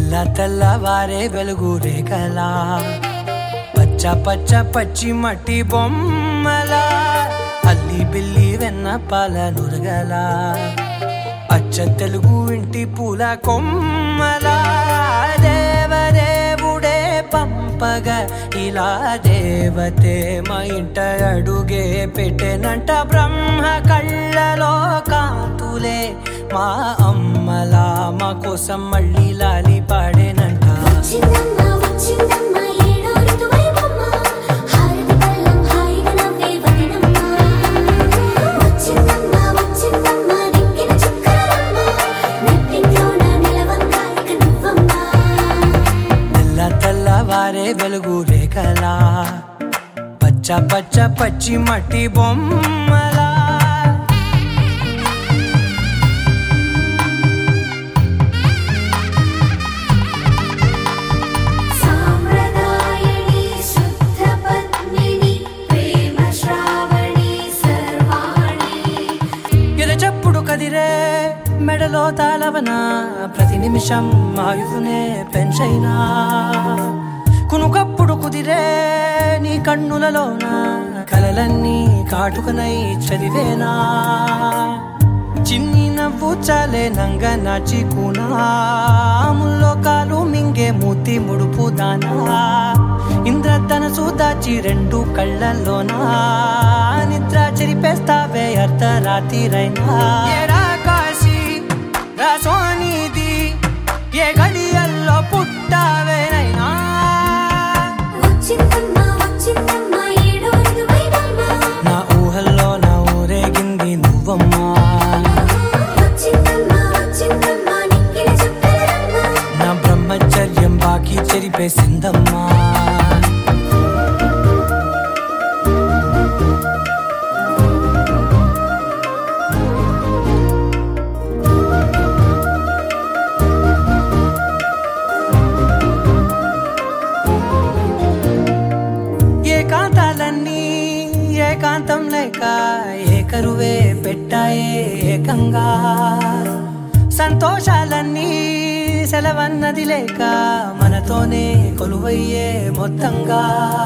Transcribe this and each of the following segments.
తెల్ల తెల్లవారే వెలుగు రేఖలా పచ్చ పచ్చ పచ్చి మట్టి బొమ్మలా అల్లి బిల్లి వెన్న పాల నురగలా అచ్చ తెలుగు ఇంటి పూల కొమ్మలా దేవదేవుడే పంపగా ఇలా దేవతే మా ఇంట అడుగే పెట్టెనంట బ్రహ్మ కళ్ళలో కాంతులే మా అమ్మలా మా కోసం మళ్ళీ లాలి పాడేనంట వచ్చిందమ్మ వచ్చిందమ్మ ఏడో ఋతువైవమ్మ హారతి పళ్ళం హాయిగా నవ్వే వదనమ్మ వచ్చిందమ్మ వచ్చిందమ్మ దిక్కిన చుక్కలమ్మ నెట్టింట్లోన నిలవంగా ఇక నువ్వమ్మ తెల్ల తెల్లవారే వెలుగు రేఖలా పచ్చ పచ్చ పచ్చి మట్టి బొమ్మలా సామ్రదాయని శుద్ధ పద్మిని ప్రేమ శ్రావణి సర్వాణి ఎరచప్పుడు కదిరే మెడలో తాళవన ప్రతి నిమిషం ఆయుధునే పెంచైనా కునుకప్పుడు కుదిరే నీ కన్నులలోన కలలన్నీ కాటుకనై చదివేనా చిన్ని నవ్వు చాలే నంగ నాచి కూనాముల్లో కాలు మింగే మూతి ముడుపు దానా ఇంద్రధనసు దాచి రెండు కళ్ళల్లోనా నిద్ర చెరిపేస్తావే అర్ధరాత్రిరైనా ఏరా కాశీ రా సోనిది ఏ గడియల్లో పుట్టావేనైనా వచ్చిందమ్మ వచ్చిందమ్మ ఏడో ఋతువైవమ్మ నా ఊహల్లో నా ఊరేగింది నువ్వమ్మా వచ్చిందమ్మ వచ్చిందమ్మ నిక్కిన చుక్కలమ్మ నా బ్రహ్మచర్యం బాకీ చెరిపేసిందమ్మా ఏకాంతాలన్నీ ఏకాంతం లేక ఏకరువే పెట్టాయే ఏకంగా సంతోషాలన్నీ సెలవన్నది లేక మనతోనే కొలువయ్యే మొత్తంగా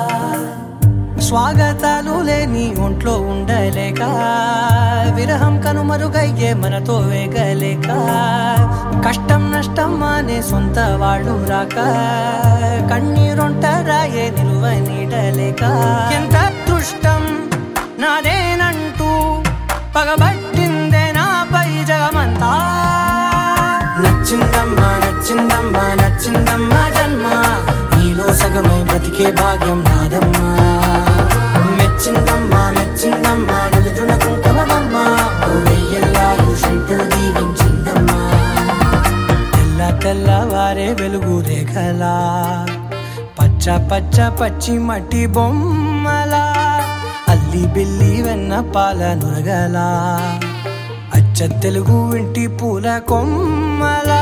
స్వాగతాలు లేని ఒంట్లో ఉండలేక విరహం కనుమరుగయ్యే మనతో వేగలేక కష్టం నష్టం అనే సొంత వాళ్ళు రాక కన్నీరొంటరాయే నిలువ నీడలేక ఎంత అదృష్టం నాదేనంటూ పగబట్టిందే నాపై జగమంతా నచ్చిందమ్మా నచ్చిందమ్మా నచ్చిందమ్మా జన్మ నీలో సగమై బ్రతికే భాగ్యం నాదమ్మా మెచ్చిందమ్మా మెచ్చిందమ్మా నిలుచున కుంకుమమ్మా వెయ్యల్లాగు శంకులు దీవించిందమ్మా తెల్ల తెల్లవారే వెలుగు రేఖలా పచ్చ పచ్చ పచ్చి మట్టి బొమ్మలా అల్లి బిల్లి వెన్న పాల నురగలా అచ్చ తెలుగు ఇంటి పూల కొమ్మలా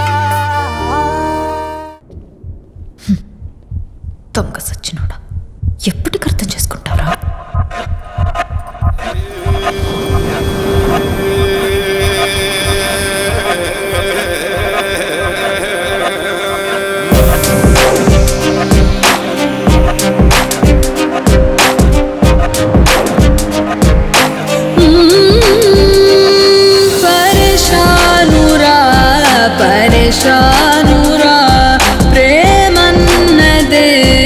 దొంగ సచ్చినోడా ఎప్పటికి అర్థం చేసుకుంటారా పరేషానురా పరేషానురా ప్రేమన్నదే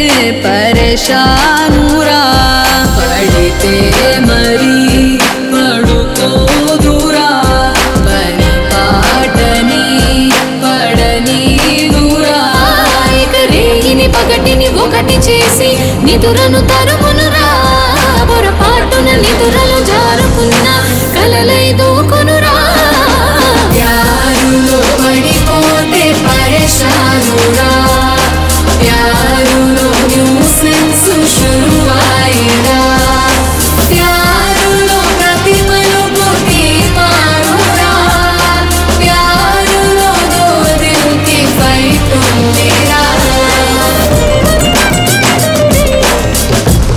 పరేషానురా పడితే మరి పడుకోదురా పని పాటని పడని దూరా ఇక రేగిని పగటిని ఒకటి చేసి నిదురను తరుమునురా పొరపాటున నిదురలు జారుకున్న కలలై దూకునురా ప్యారులో పడిపోతే పరేషానురా ప్యారులో న్యూసెన్స్ షురువాయిరా ప్యారులో ప్రతి మలుపు తీర్మానురా ప్యారులో దో దిల్ కి ఫైట్ ఉందిరా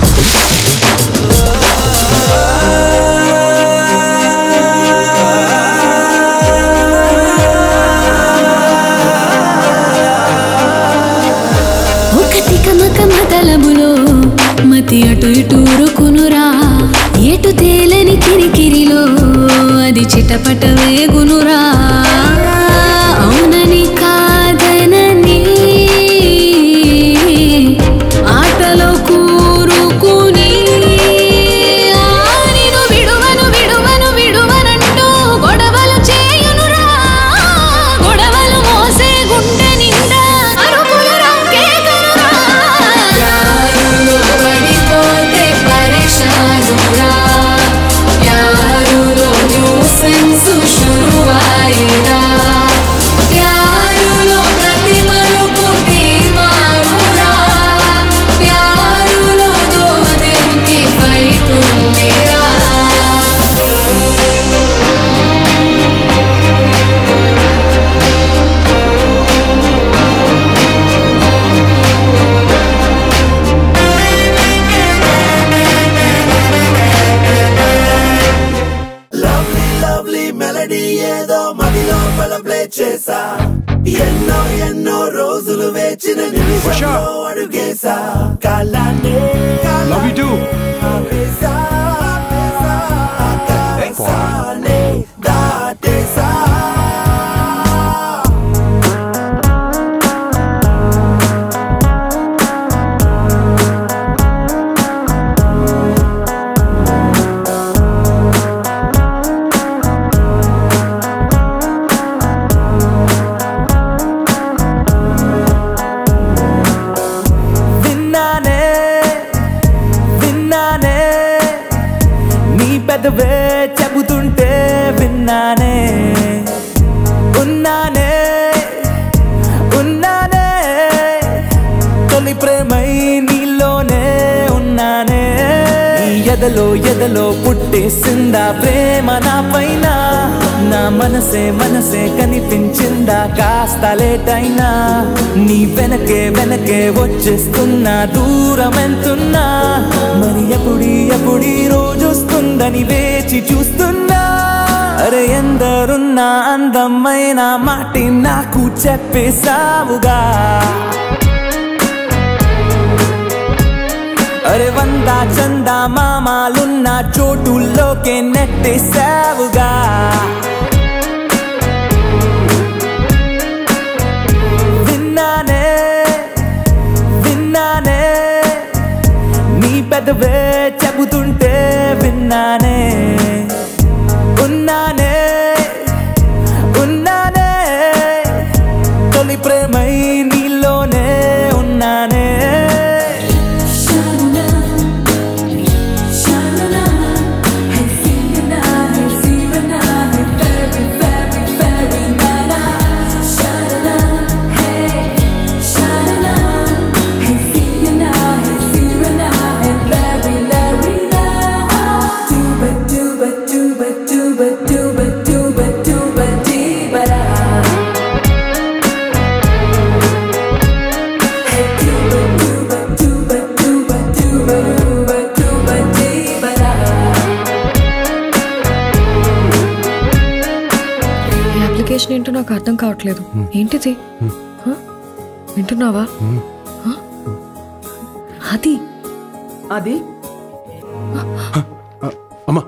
గుండె చిటపట వేగునురా అవునని కాదనని ఆటలో కూరుకుని ఆ నిన్ను విడువను విడువను విడువనంటూ గొడవలు చేయునురా గొడవలు మోసే గుండె నిండా అరుపులు రాకేకరురా యారులో పడిపోతే పరేషానురా యారులో న్యూసెన్స్ శురువాయిరా యారులో ప్రతి మలుపు తీర్మానురా యారులో దోదెంకి ఫైట్ ఉందిరా లవ్లీ లవ్లీ మెలడీ ఏదో మదిలో ప్లే చేసా ఎన్నో ఎన్నో రోజులు వేచిన నిమిషంలో అడుగేసా కాలాన్ని Love you too. ఆపేసా, ఆపేసా, ఆకాశాన్ని దాటేసా విన్నానే విన్నానే నీ పెదవే చెబుతుంటే విన్నానే ఉన్నానే ఉన్నానే తొలి ప్రేమై నీలోనే ఉన్నానే నీ ఎదలో ఎదలో పుట్టేసిందా ప్రేమ నా పైన నా మనసే మనసే కనిపించిందా కాస్త లేట్ అయినా నీ వెనకే వెనకే వచ్చేస్తున్నా దూరం ఎంతున్నా మరి ఎప్పుడీ ఎప్పుడీ రోజు వస్తుందని వేచి చూస్తున్నా అరే ఎందరున్నా అందమైన మాటి నాకు చెప్పేసావుగా అరే వంద చంద మామాలున్న చోటుల్లోకే నెట్టేసావుగా విన్నానే విన్నానే నీ పెదవే చెబుతుంటే విన్నానే ఉన్నానే ఉన్నానే తొలి ప్రేమై నీలోనే ఉన్నానే ఈ అప్లికేషన్ ఏంటో నాకు అర్థం కావట్లేదు ఏంటిది హ? వింటున్నావా హ? అది అది అమ్మా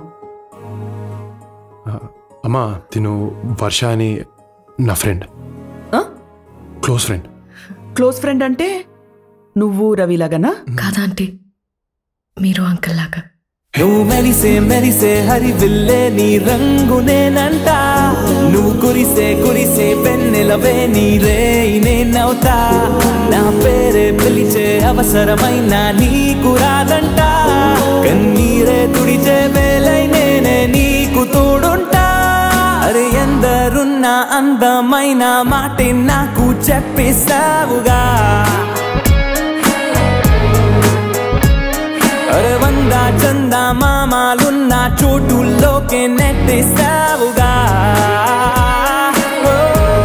ఆ, అమ్మా తిను వర్ష అని నా ఫ్రెండ్ ఆ? క్లోజ్ ఫ్రెండ్ క్లోజ్ ఫ్రెండ్ అంటే నువ్వు రవిలాగనా కాదా ఆంటీ మీరు అంకుల్ లాగా నువ్వు మెరిసే మెరిసే హరివిల్లే నీ రంగునేనంట నువ్వు కురిసే కురిసే పెన్నెలవే నీ రే నేనవుతా నా పేరే పిలిచే అవసరమైన నీకు రాదంట కన్నీరే తుడిచే వేలై నేనే నీకు తోడుంటా అరే ఎందరున్న అందమైన మాటే నాకు చెప్పేసావుగా అరే వంద చంద మామాలున్న చోటుల్లోకే నెట్టేసావుగా ఓ.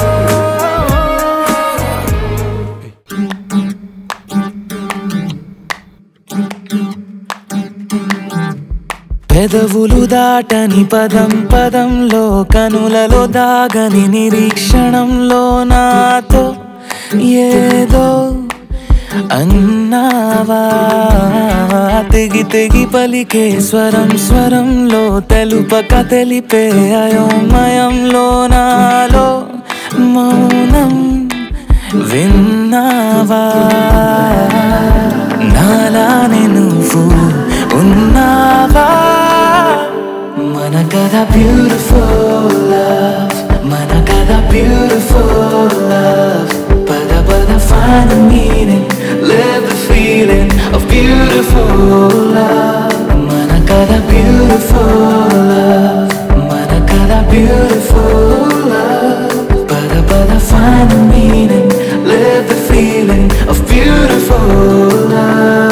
పెదవులు దాటని పదం పదంలో కనులలో దాగని నిరీక్షణంలో నాతో ఏదో అన్నావా తెగి తెగి పలికే స్వరం స్వరంలో తెలుపక తెలిపే అయోమయంలో నాలో మౌనం విన్నావా నాలానే నువ్వు ఉన్నావా మన కథ బ్యూటిఫుల్ లవ్ మన కథ బ్యూటిఫుల్ లవ్ పద పద find the meaning live the feeling of beautiful love మన కథ beautiful love మన కథ beautiful love పద పద find the meaning live the feeling of beautiful love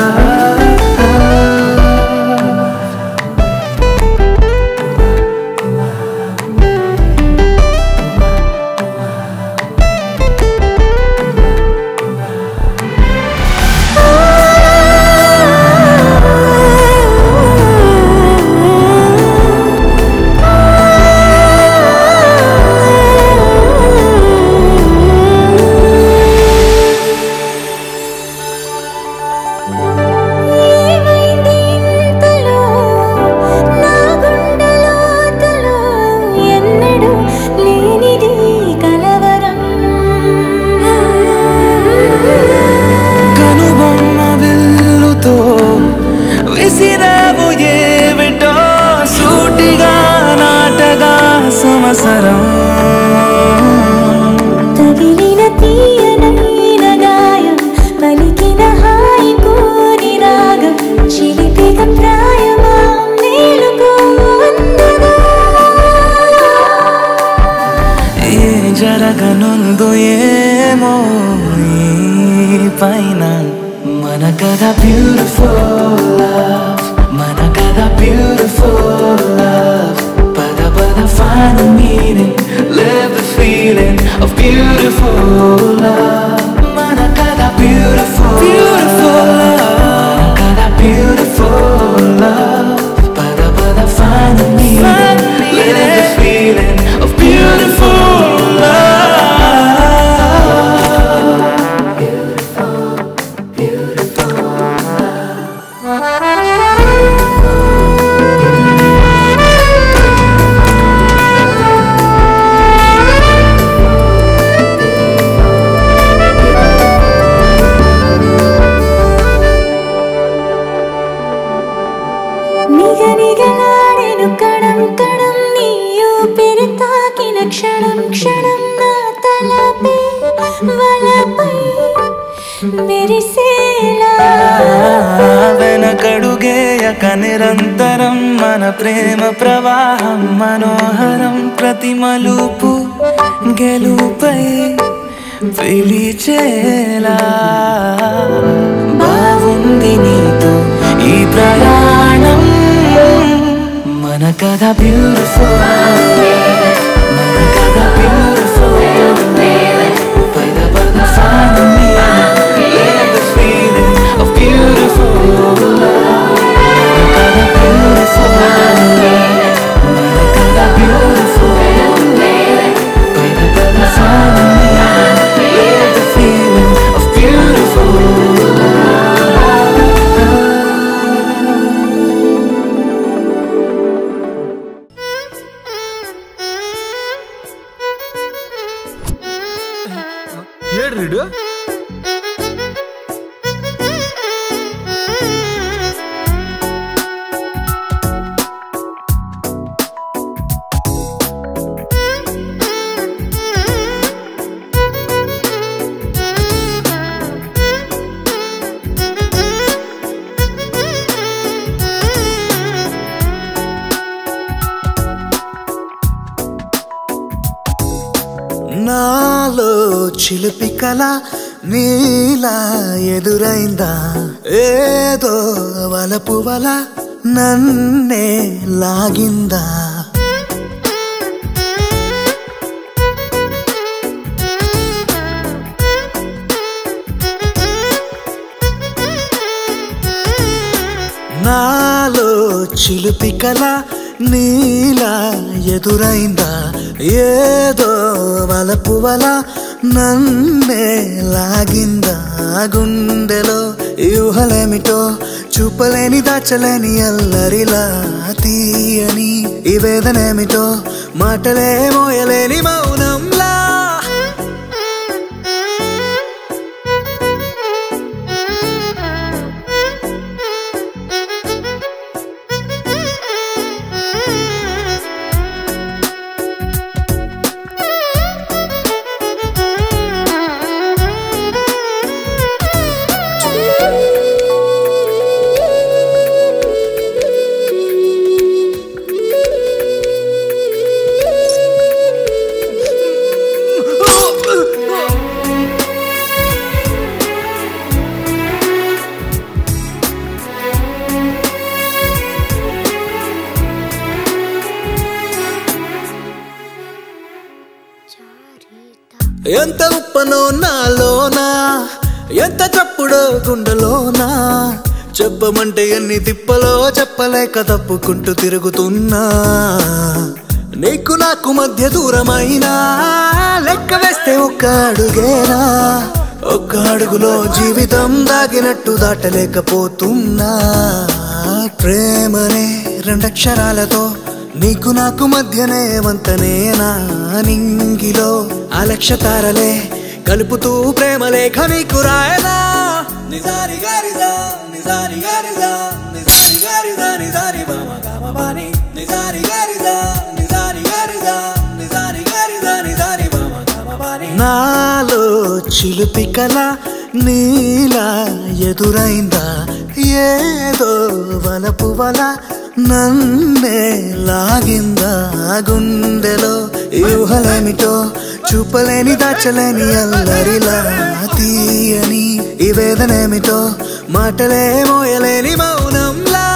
ఏమైంది ఇంతలో నా గుండెలోతులో ఎన్నడూ లేనిది కలవరం కనుబొమ్మ విల్లుతో విసిరావు ఏమిటో సూటిగా నాటగా సమసరం తగిలిన తీయనైన గాయం పలికిన హాయి కోరి రాగం చిలిపిక ప్రాయమా మేలుకో అందగా ఏ జరగనుందో ఏమో ఈ పైన మన కథ బ్యూటిఫుల్ లవ్ మన కథ బ్యూటిఫుల్ లవ్ పద పద find the meaning live the feeling of beautiful love మన కథ beautiful beautiful love మన కథ beautiful love పద పద find the meaning live the feeling of beautiful love నిగనిగలాడెను కణం కణం నీ ఊపిరి తాకిన క్షణం క్షణం నా తలపై వలపై మెరిసేలా వెనకడుగేయక నిరంతరం మన ప్రేమ ప్రవాహం మనోహరం ప్రతి మలుపు గెలుపై పిలిచేలా బాగుంది నీతో ఈ ప్రయాణం మన కథ బ్యూటిఫుల్ మన కథ బ్యూటిఫుల్ పద పద find the meaning, live the feeling of beautiful love. మన కథ beautiful, మన కథ beautiful. పద పద find the meaning, live the feeling of beautiful ఏడ్రీడు నాలో చిలిపి కల నీలా ఎదురైందా ఏదో వలపు వల నన్నే లాగిందా నాలో చిలిపి కల నీలా ఎదురైందా ఏదో వలపు వల నన్నే లాగిందా గుండెలో యూహలేమిటో చూపలేని దాచలేని అల్లరిలా తీయని ఈ వేదనేమిటో మాటలే మోయలేని మౌనంలా ఎంత ఉప్పనో నాలోనా ఎంత చప్పుడో గుండెలోనా చెప్పమంటే ఎన్ని తిప్పలో చెప్పలేక తప్పుకుంటూ తిరుగుతున్నా నీకు నాకు మధ్య దూరమైనా లెక్క వేస్తే ఒక్క అడుగేనా ఒక్క అడుగులో జీవితం దాగినట్టు దాటలేకపోతున్నా ప్రేమనే రెండక్షరాలతో నీకు నాకు మధ్యనే వంతనేనా నింగిలో అలక్ష తారలే కలుపుతూ ప్రేమ లేఖ నీకు రాయనా నిజారి గారిజా నిజారి గారిజా నిజారి గారిజా నిజారి బామ గామ బాని నిజారి గారిజా నిజారి గారిజా నిజారి గారిజా నిజారి బామ గామ బాని నాలో చిలుపి కల నీలా ఎదురైందా ఏదో వలపు వల నన్నే లాగిందా గుండెలో యూహలేమిటో చూపలేని దాచలేని అల్లరిలా తీయని ఈ వేదనేమిటో మాటలే మోయలేని మౌనంలా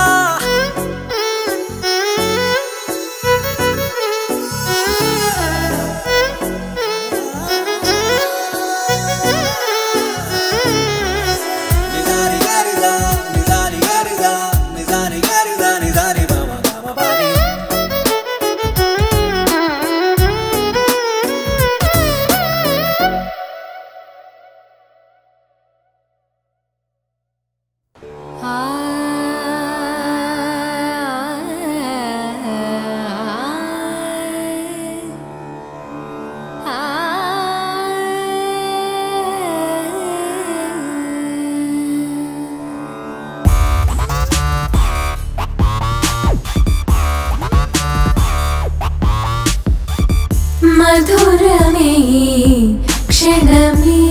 నిజారి గారిజా నిజారి గారిజా నిజారి గారిజా నిజారి బామ గామ బాని మధురమే క్షణమే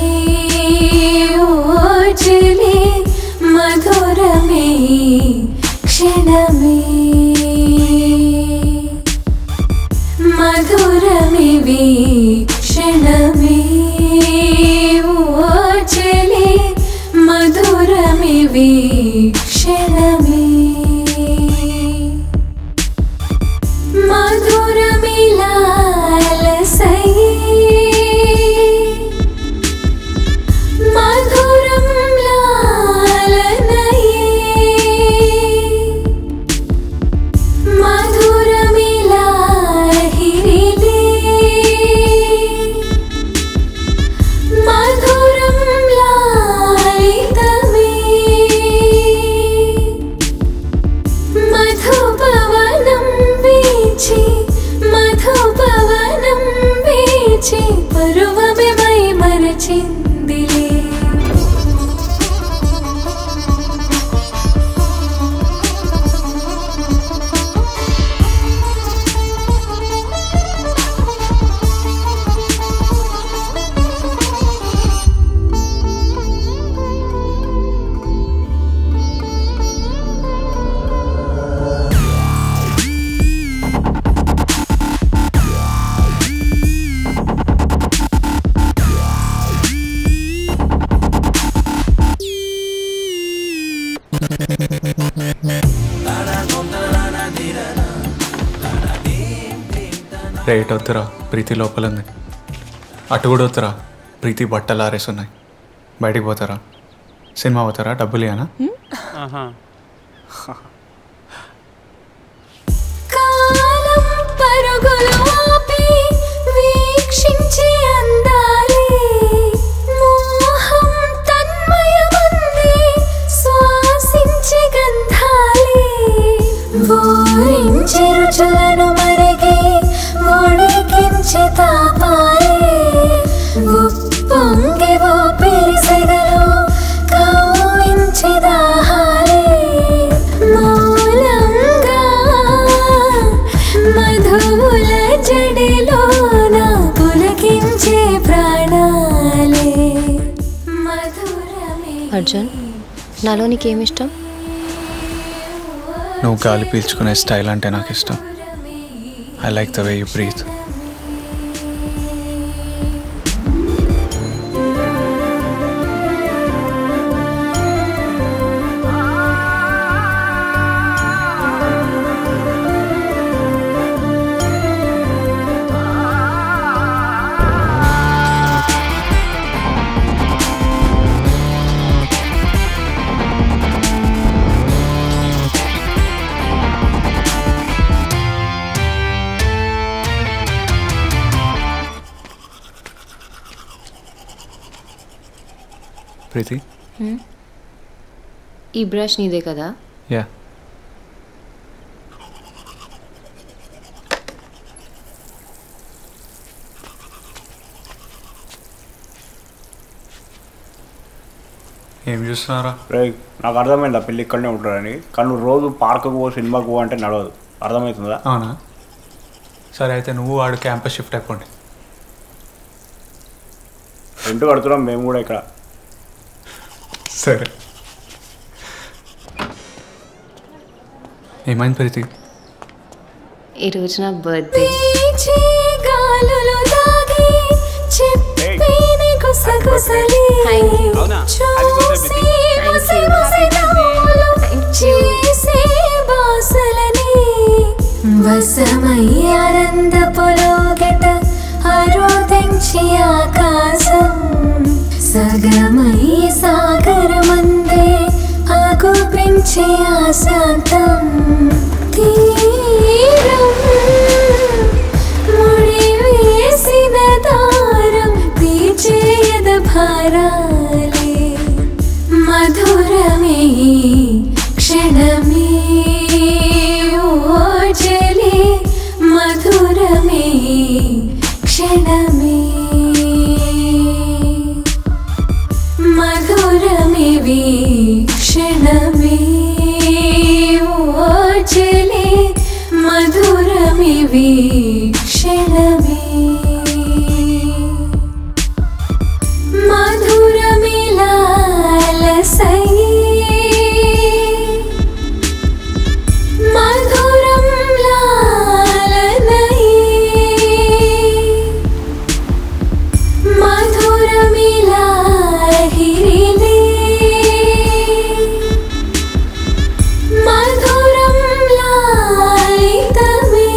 ఓచలే మధురమే క్షణమే మధురమివి క్షణమే ఓచలే మధురమివి క్షణమే మధురమిలాలసయే మధురం లాలనయే మధురమిలాహిరిలే మధురం లాలితమే మధుపవనం వీచి మధుపవనం వీచి పరువమే మై మరచిందిలే రేట్ వద్దురా ప్రీతి లోపలుంది అటు కూడా వద్దురా ప్రీతి బట్టలు ఆరేసున్నాయి బయటికి పోతారా సినిమా పోతారా డబ్బులు ఇవ్వనా కాలం పరుగులు ఆపి వీక్షించే అందాలే అర్జున్ నాలో నీకేమిష్టం నువ్వు గాలి పీల్చుకునే స్టైల్ అంటే నాకు ఇష్టం I like the way you breathe ప్రీతి ఈ బ్రష్ నీదే కదా యా ఏం చూస్తున్నారా రే నాకు అర్థమైందా పెళ్ళి ఇక్కడనే ఉంటారని కానీ నువ్వు రోజు పార్కుకు పో సినిమాకు పో అంటే నడవదు అర్థమవుతుందా అవునా సరే అయితే నువ్వు వాడు క్యాంపస్ షిఫ్ట్ అయిపోండి రెంట్ కడుతున్నాం మేము కూడా ఇక్కడ సరే ఏమైంది ప్రీతి ఈరోజు నా బర్త్డే పీచే గాలులు దాగి చెప్పేని గుసగుసలే చూసి ముసి ముసి నవ్వులు చేసే బాసలని వసమయ్యారంద పొలోగట ఆరోధించి ఆకాశం సగమై సాగరమందే ఆగుపించి ఆశాంతం తీరం ముడివేసిన దారం తీర్చేయద భారాలే మధురమే క్షణమే ఓజలే మధురమే క్షణమే మధురమే వీక్షణమే ఓజలే మధురమే వీక్షణమే మధురమే లాలసై మధురం లాలనై మధురమిలాహిరిలే మధురం లాలితమే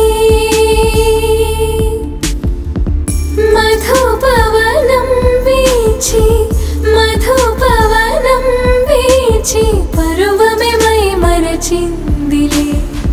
మధుపవనం వీచి మధుపవనం వీచి పరువమే మై మరచిందిలే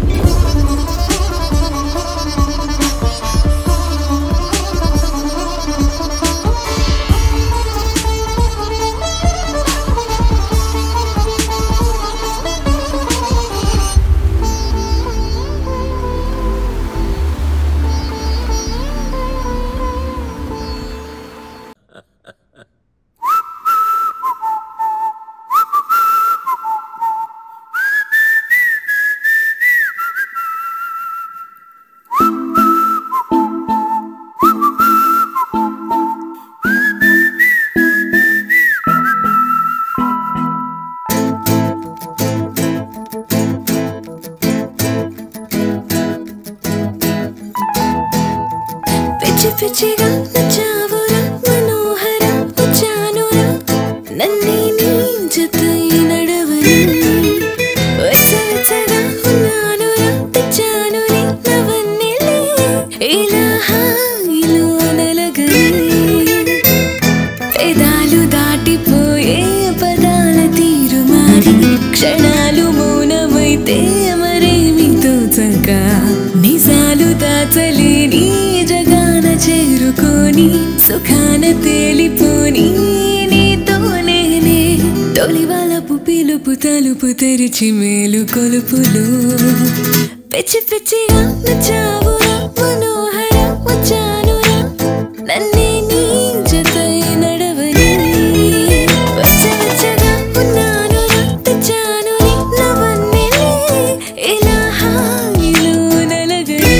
పిచ్చి పిచ్చిగా నచ్చావురా మనోహర వచ్చానురా నన్నే నీ జతై నడవని వెచ్చ వెచ్చగా ఉన్నానురా తెచ్చాను నీ నవన్నెలే ఇలా హాయిలో నలగని వేదాలు దాటిపోయే పదాల తీరు మారి క్షణాలు మౌనమైతే మరేమి తోచక నిజాలు దాచలేని జగాన చేరుకొని సుఖాన తేలిపోని నీతో నేనే తొలి వలపు పిలుపు తలుపు తెరిచి మేలు కొలుపులు పిచ్చి పిచ్చిగా నచ్చావురా మనోహర వచ్చానురా నన్నే నీ జతై నడవని వచ్చ వచ్చగా ఉన్నానురా తెచ్చాను నీ నవన్నెలే ఇలా హాయిలో నలగని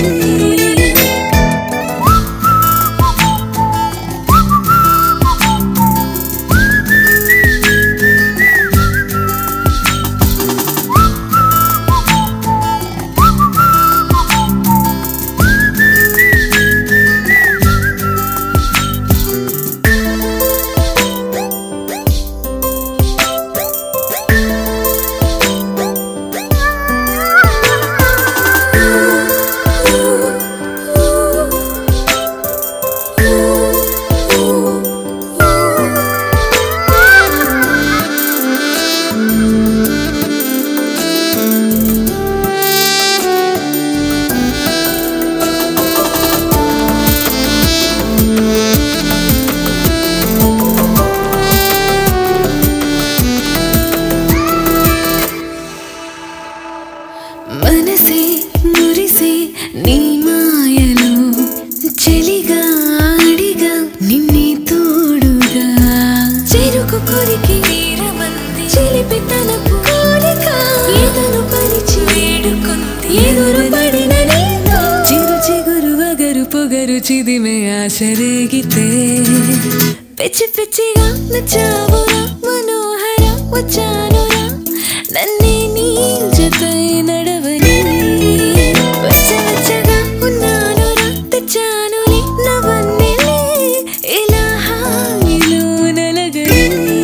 పొగరు చిదిమే ఆశ రేగితే పిచ్చి పిచ్చిగా నచ్చావురా మనోహర వచ్చానురా నన్నే నీ జతై నడవని వచ్చ వచ్చగా ఉన్నానురా తెచ్చానులే నవన్నెలే ఇలా హాయిలో నలగని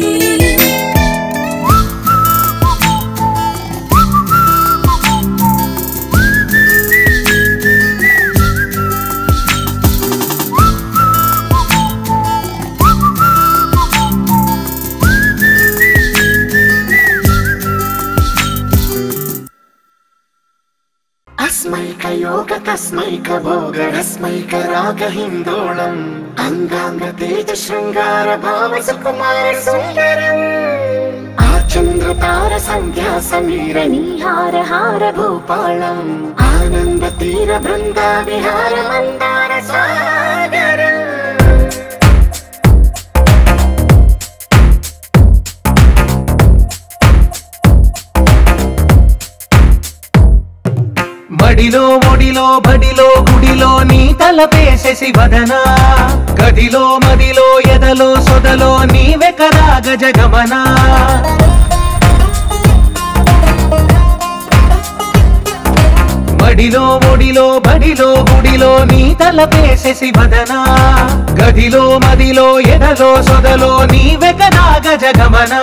अस्मैकयोग तस्मैक भोगरस्मैक राग हिन्दोळम् अङ्गाङ्ग तेज शृङ्गार भाव सुकुमार सुन्दरम् आचन्द्र तार सन्ध्या समीर नीहार हार भूपालम् आनन्द तीर बृन्दा विहार मन्दार सागरम् మడిలో ఒడిలో బడిలో గుడిలో నీ తలపేసేసి వదనా గదిలో మదిలో ఎదలో సొదలో నీవె కదా గజగమనా మడిలో ఒడిలో బడిలో గుడిలో నీ తలపేసేసి వదనా గదిలో మదిలో ఎదలో సొదలో నీవె కదా గజగమనా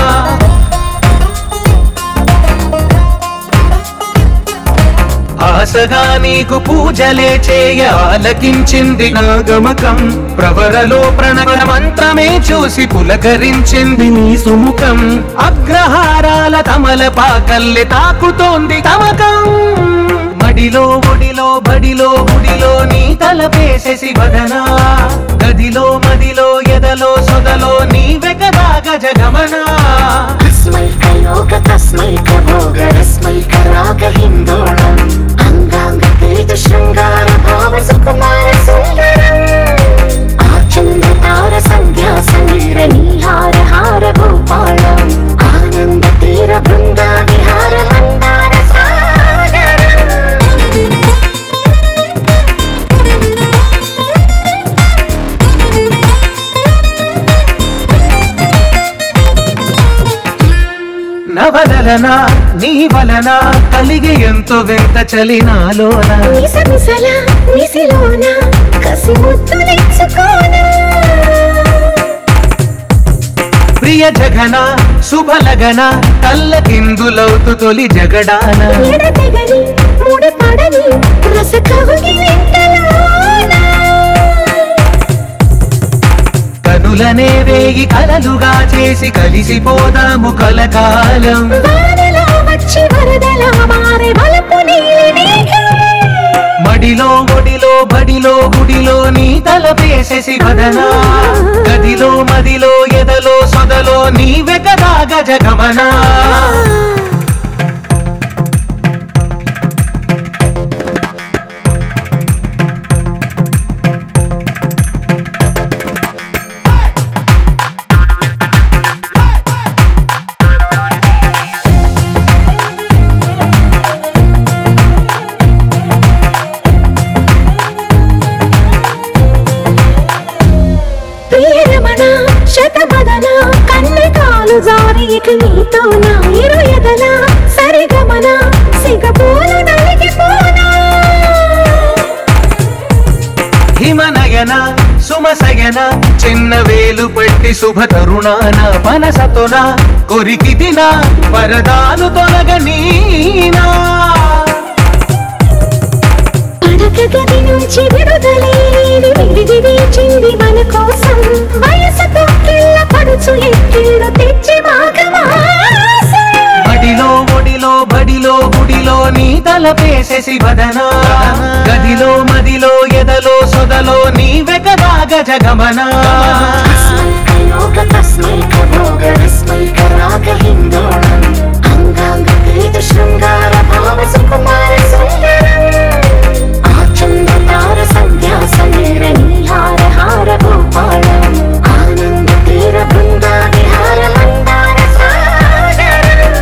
ఆశగా నీకు పూజలే చేయ ఆలకించింది నా గమకం ప్రవరలో ప్రణవ మంత్రమే చూసి పులకరించింది నీ సుముఖం అగ్రహారాల తమల పాకల్లె తాకుతోంది తమకం మడిలో ఒడిలో బడిలో గుడిలో నీ తలపేసేసి వదనా గదిలో మదిలో ఎదలో సొదలో నీవె కదా గజగమనా अस्मैक योग तस्मैक भोगरस्मैक राग हिन्दोळम् अङ्गाङ्ग तेज शृङ्गार भाव सुकुमार सुन्दरम् आचन्द्र तार सन्ध्या समीर नीहार हार भूपालम् आनन्द तीर बृन्दा विहार मन्दार सागरम् నవలన నీ వలన కలిగి ఎంతో వింత చలినాలోన మిసమిసల మిసిలోన కసి ముద్దులెచ్చుకోనా ప్రియ జగన శుభలగన కల్లకిందులవుతు తొలి జగడాన ఎడతెగని ముడపడని రసకవుగి వెంటలోన కనులనే వేగి కలలుగా చేసి కలిసిపోదాము కలకాలం వానలా వచ్చి వరదలా మారే వలపు నీలి మేఘం మడిలో ఒడిలో బడిలో గుడిలో నీ తలపేసేసి వదనా గదిలో మదిలో ఎదలో సొదలో నీవె కదా గజగమనా ప్రియరమణ శతబదన కన్నె కాలు జారి ఇక నీతో నా ఇరు ఎదల సరిగమన సిగపూలు నలిగిపోనా హిమనయన సుమసయన చిన్న వేలు పెట్టి శుభ తరుణాన పనసతోన కొరికి తిన వరదాలు తొలగనీనా పడక గది నుంచి విడుదలేని విడిది వేచింది మన కోసం వయసుతో కిల్ల పడుచు ఎక్కిళ్ళు తెచ్చి మాఘమాసం బడిలో ఒడిలో బడిలో గుడిలో నీ తలపేసేసి వదనా గదిలో మదిలో ఎదలో సొదలో నీవె కదా గజగమనా योग तस्मैक भोगरस्मैक राग हिन्दोळम् अङ्गाङ्ग तेज शृङ्गार भाव सुकुमार सुन्दरम् आचन्द्र तार सन्ध्या समीर नीहार हार भूपालम् आनन्द तीर बृन्दा विहार मन्दार सागरम्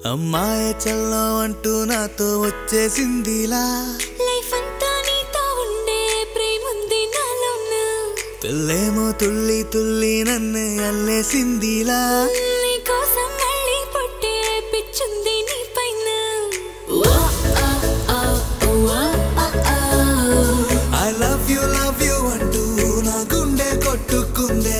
అమ్మాయి చల్లో అంటూ నాతో వచ్చేసిందిలా లైఫ్ అంతా నీతో ఉండే ప్రేముంది నాలోన పిల్లేమో తుల్లి తుల్లి నన్ను అల్లేసిందిలా నీ కోసం మళ్ళీ పుట్టే పిచ్చుంది నీ పైన I love you love you అంటూ నా గుండె కొట్టుకుందే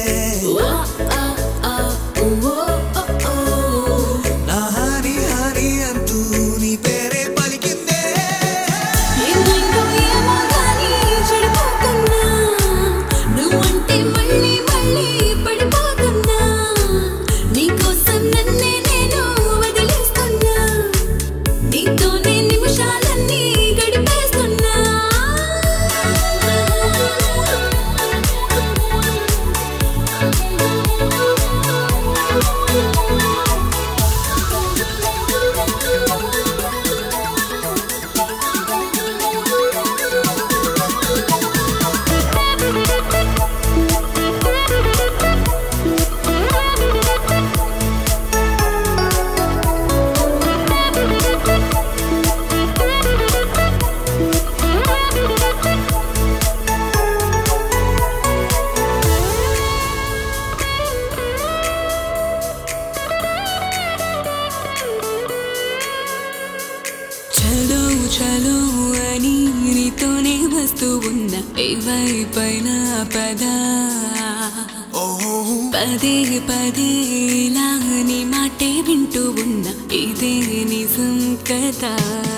నా హరి హరి అంటూ నీ పేరే పలికిందే ఏమైందో ఏమో గానీ చెడిపోతున్నా నువ్వంటే మళ్ళీ మళ్ళీ పడిపోతున్నా నీకోసం నన్నే నేను వదిలేస్తున్నా నీతోనే నిమిషాలన్నీ గడిపేస్తున్నా చలో చలో అని నీతోనే వస్తూ ఉన్నా ఏవైపైన పదా పదే పదే ఇలా నీ మాటే వింటూ ఉన్నా ఇదే నిజం కదా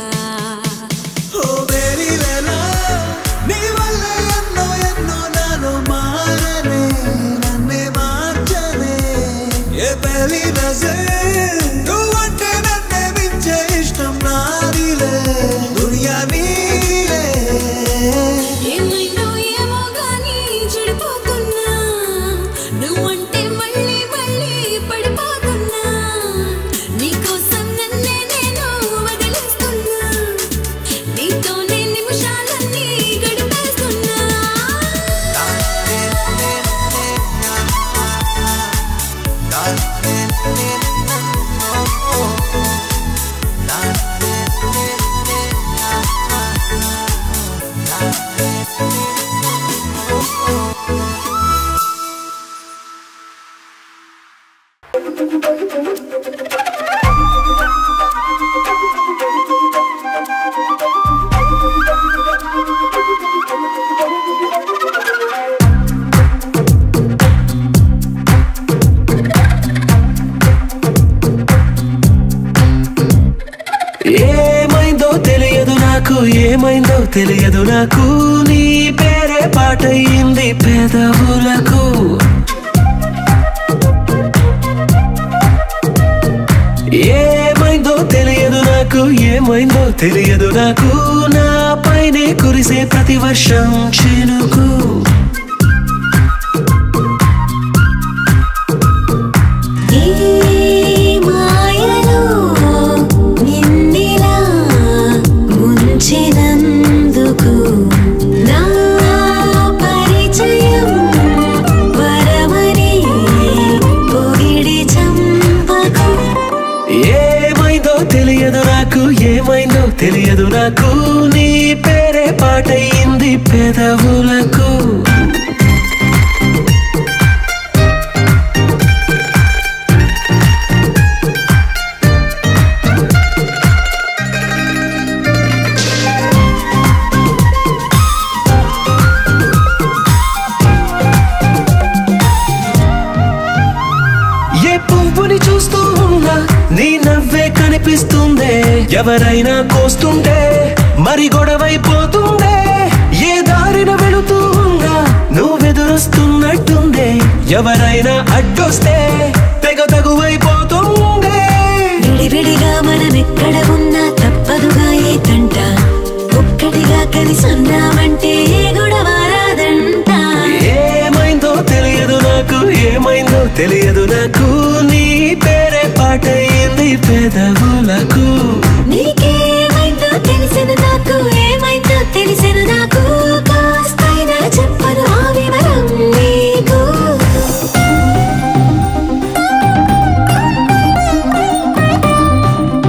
ఓ బేబీ వేలా నీ వల్ల ఎన్నో ఎన్నో నాలో మారనే నన్నే మార్చనే ఏ పెళ్లి నజర్ నువ్వంటే నన్నే మించే ఇష్టం నాదిలే దునియా నీలే ఏమైందో ఏమో గానీ చెడిపోతున్నా నువ్వంటే మళ్ళీ మళ్ళీ పడిపోతున్నా నీకోసం నన్నే నేను వదిలేస్తున్నా నీతోనే నిమిషాలన్నీ గడిపేస్తున్నా ఏమైందో తెలియదు నాకు ఏమైందో తెలియదు నాకు నీ పేరే పాటయింది పెదవులకు ఏమైందో తెలియదు నాకు ఏమైందో తెలియదు నాకు నా పైనే కురిసే ప్రతి వర్షం చినుకు మాయలో నిన్నిలా ముంచినందుకు నా పరిచయం వరమని పొగిడి చంపకు ఏమైందో తెలియదు నాకు ఏమైందో తెలియదు నాకు నీ పేరే పాటయింది పెదవులకు ఏ పువ్వుని చూస్తూ ఉన్నా నీ నవ్వే కనిపిస్తుందే ఎవరైనా కోస్తుంటే మరి గొడవైపోతుందే ఏ దారిన వెళుతూ ఉన్నా నువ్వెదురొస్తున్నట్టుందే ఎవరైనా అడ్డొస్తే తెగ తగువైపోతుందే విడివిడిగా మనం ఎక్కడ ఉన్నా తప్పదుగా ఏ తంట ఒక్కటిగా కలిసి ఉన్నామంటే ఏ గొడవ రాదంట ఏమైందో తెలియదు నాకు ఏమైందో తెలియదు నాకు నీ పేరే పాటయింది పెదవులకు నీకేమైందో తెలిసిన నాకు ఏమైందో తెలిసిన నాకు కాస్తైనా చెప్పను ఆ వివరం నీకు ఏ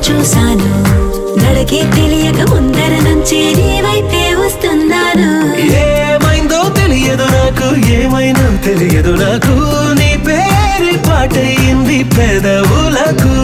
చూశాను నడకే తెలియక ముందర నుంచి నీ వైపే వస్తున్నాను ఏమైందో తెలియదు నాకు ఏమైనా తెలియదు నాకు నీ పేరు పాటయింది పెదవులకు